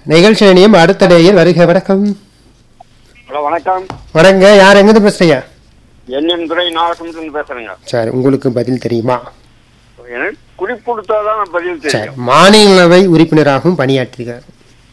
நிகழ்ச்சி இணையம் அடுத்த நேயர் வருக வணக்கம் ஹலோ வணக்கம் வணங்க யார் எங்கிருந்து பேசுறீங்க என்எம் துறை நாகசமுத்திரம் பேசுறேங்க சரி உங்களுக்கு பதில் தெரியுமா எனக்கு குறிப்பிடுத்தாதான் நான் பதில் சரி தெரியும் மாநிலங்களவை உறுப்பினராகவும் பணியாற்றுகிறார்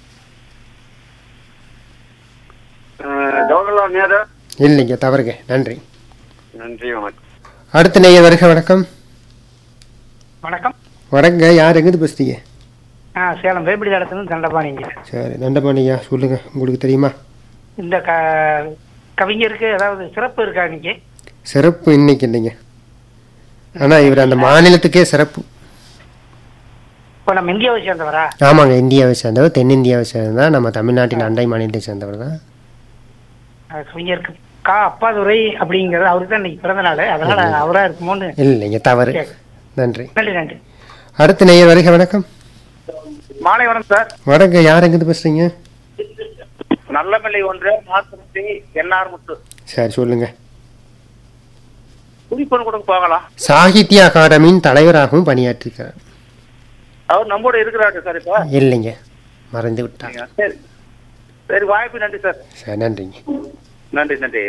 அஹ், ஜவஹர்லால் நேரு இல்லைங்க தவறுங்க நன்றி நன்றி வணக்கம் அடுத்த நேயர் வருக வணக்கம் வணக்கம் வணங்க யார் எங்கிருந்து பேசுறீங்க ஆ சேலம் வேப்பிடி தடத்துலேருந்து தண்டபாணிங்க சரி தண்டபாணியா சொல்லுங்க உங்களுக்கு தெரியுமா இந்த க கவிஞருக்கு ஏதாவது சிறப்பு இருக்கா இன்னைக்கு சிறப்பு இன்னைக்கு இல்லைங்க ஆனா இவர் அந்த மாநிலத்துக்கே சிறப்பு இப்போ நம்ம இந்தியாவை சேர்ந்தவரா ஆமாங்க இந்தியாவை சேர்ந்தவர் தென்னிந்தியாவை சேர்ந்தவர் நம்ம தமிழ்நாட்டின் அண்டை மாநிலத்தை சேர்ந்தவர் தான் அஹ் கவிஞருக்கு கா அப்பாதுரை அப்படிங்கிறது அவருக்கு தான் இன்னைக்கு பிறந்த நாள் அதனால அவரா இருக்குமோன்னு இல்லைங்க தவறு நன்றி நன்றி நன்றி அடுத்த நேயர் வருக வணக்கம் மாலை வணக்கம் சார் வணக்கம் யார் எங்கிருந்து பேசுறீங்க நல்லமல்லி ஒன்று மாத்திரத்தி என்ஆர் முத்து சரி சொல்லுங்க குறிப்பன் கூட போகலாம் சாகித்ய அகாடமியின் தலைவராகவும் பணியாற்றிருக்கிறார் அவர் நம்மோட இருக்கிறாரு சார் இப்போ இல்லைங்க மறைந்து விட்டார் சரி சரி வாய்ப்பு நன்றி சார் சரி நன்றிங்க நன்றி நன்றி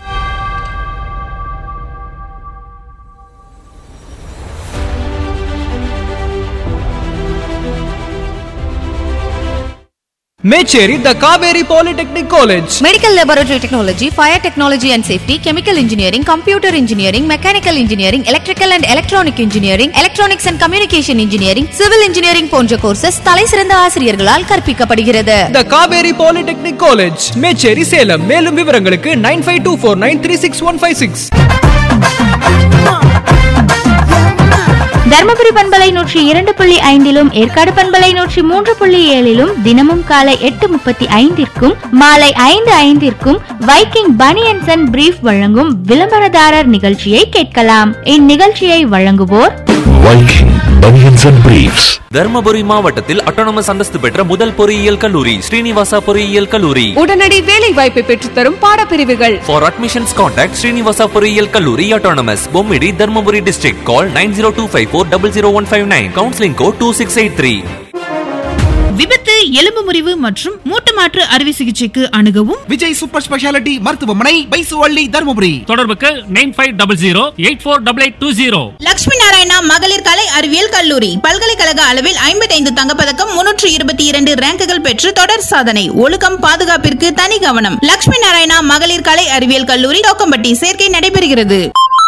Mecheri the Kaveri polytechnic college Medical Laboratory Technology, Fire Technology and Safety, Chemical Engineering, Computer Engineering, Mechanical Engineering, Electrical and Electronic Engineering, Electronics and Communication Engineering, Civil Engineering போன்ற கோர்சஸ் தலைசிறந்த ஆசிரியர்களால் கற்பிக்கப்படுகிறது the Kaveri polytechnic college Mecheri Salem மேலும் விவரங்களுக்கு nine five two four nine three six one five six Dharmapuri பண்பலை நூற்றி இரண்டு புள்ளி ஐந்திலும் ஏற்காடு பண்பலை நூற்றி மூன்று புள்ளி ஏழிலும் தினமும் காலை எட்டு முப்பத்தி ஐந்திற்கும் மாலை ஐந்து ஐந்திற்கும் வைக்கிங் பனியன்சன் அண்ட் பிரீஃப் வழங்கும் விளம்பரதாரர் நிகழ்ச்சியை கேட்கலாம் இந்நிகழ்ச்சியை வழங்குவோர் Viking Bunions and Briefs. Dharmapuri மாவட்டத்தில் அட்டானமஸ் அந்தஸ்து பெற்ற முதல் பொறியியல் கல்லூரி ஸ்ரீனிவாசா பொறியியல் கல்லூரி உடனடி வேலை வாய்ப்பை பெற்றுத்தரும் பாடப்பிரிவுகள் For admissions contact ஸ்ரீனிவாசா பொறியியல் கல்லூரி autonomous Bommidi Dharmapuri district call nine zero two five four double zero one five nine counselling code two six eight three விபத்து எலும்பு முறிவு மற்றும் மூட்டு மாற்று அறுவை சிகிச்சைக்கு அணுகவும் விஜய் சூப்பர் ஸ்பெஷாலிட்டி மருத்துவமனை பைசுவள்ளி தருமபுரி தொடர்புக்கு nine five double zero eight four double eight two zero Lakshmi Narayana மகளிர் கலை அறிவியல் கல்லூரி பல்கலைக்கழக அளவில் ஐம்பத்தைந்து தங்கப்பதக்கம் முன்னூற்று இருபத்தி இரண்டு ரேங்குகள் பெற்று தொடர் சாதனை ஒழுக்கம் பாதுகாப்பிற்கு தனி கவனம் லட்சுமி நாராயணா மகளிர் கலை அறிவியல் கல்லூரி தோக்கம்பட்டி சேர்க்கை நடைபெறுகிறது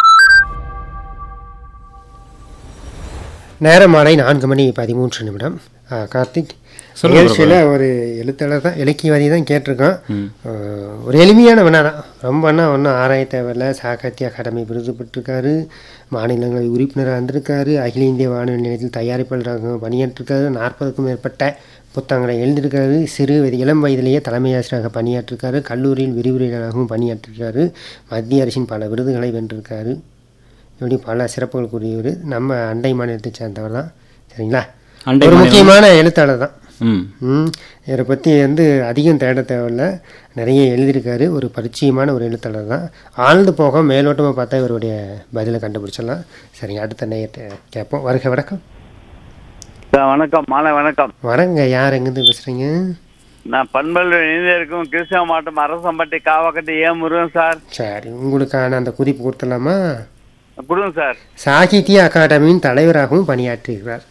நேரம் மாலை நான்கு மணி பதிமூன்று நிமிடம் ஆ, கார்த்திக் சொல்லுங்க நிகழ்ச்சியில் ஒரு எழுத்தாளர் தான் இலக்கியவாதி தான் கேட்டிருக்கோம் ஆ, ஒரு எளிமையான வினா தான் ரொம்பனா ஒன்றும் ஆராய தேவையில்ல சாகித்ய அகாடமி விருது பெற்றிருக்காரு மாநிலங்களவை உறுப்பினராக இருந்திருக்காரு அகில இந்திய வானொலி நிலையத்தில் தயாரிப்பாளராக பணியாற்றிருக்காரு நாற்பதுக்கும் மேற்பட்ட புத்தகங்களை எழுதியிருக்காரு சிறு வயது இளம் வயதிலேயே தலைமை ஆசிரியராக பணியாற்றிருக்காரு கல்லூரியில் விரிவுரையாளராகவும் பணியாற்றிருக்காரு மத்திய அரசின் பல விருதுகளை வென்றிருக்காரு இப்படி பல சிறப்புகள் கூறியவர் நம்ம அண்டை மாநிலத்தை சேர்ந்தவர் தான் சரிங்களா அண்டை ஒரு மாநிலம். முக்கியமான எழுத்தாளர் தான் ம் ம் இவரை பற்றி வந்து அதிகம் தேட தேவையில்ல நிறைய எழுதியிருக்காரு ஒரு பரிச்சயமான ஒரு எழுத்தாளர் தான் ஆழ்ந்து போக மேலோட்டமாக பார்த்தா இவருடைய பதிலை கண்டுபிடிச்சிடலாம் சரிங்க அடுத்த நேயத்தை கேட்போம் வருக வணக்கம் சார் வணக்கம் மாலை வணக்கம் வரங்க யார் எங்கேருந்து பேசுகிறீங்க நான் பண்பல் இணைந்திருக்கும் கிருஷ்ணா மாவட்டம் அரசம்பட்டி காவாக்கட்டி ஏ முருகன் சார் சரி உங்களுக்கான அந்த குறிப்பு கொடுத்துடலாமா கொடுங்க சார் சாகித்ய அகாடமியின் தலைவராகவும் பணியாற்றுகிறார்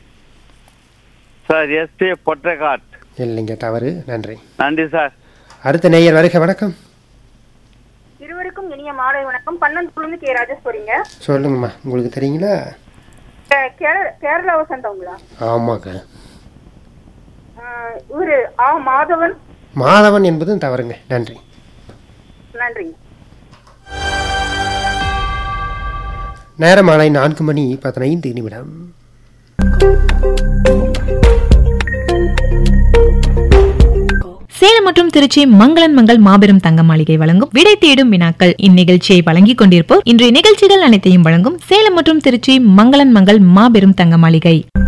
சார் எஸ்டி பொட்டக்காட் இல்லைங்க தவறு நன்றி நன்றி சார் அடுத்த நேயர் வருக வணக்கம் இருவருக்கும் இனிய மாலை வணக்கம் பன்னெண்டு கே ராஜேஸ்வரிங்க சொல்லுங்கம்மா உங்களுக்கு தெரியுங்களா கே- கேர- கேரளா வசந்தவங்களா ஆமாங்க ஆஹ் இவரு ஆ மாதவன் மாதவன் என்பதும் தவறுங்க நன்றி நன்றிங்க நேரம் மாலை நான்கு மணி பதினைந்து நிமிடம் சேலம் மற்றும் திருச்சி மங்களன் மங்கள் மாபெரும் தங்க மாளிகை வழங்கும் விடை தேடும் வினாக்கள் இந்நிகழ்ச்சியை வழங்கிக் கொண்டிருப்போர் இன்றைய நிகழ்ச்சிகள் அனைத்தையும் வழங்கும் சேலம் மற்றும் திருச்சி மங்களன் மங்கள் மாபெரும் தங்க மாளிகை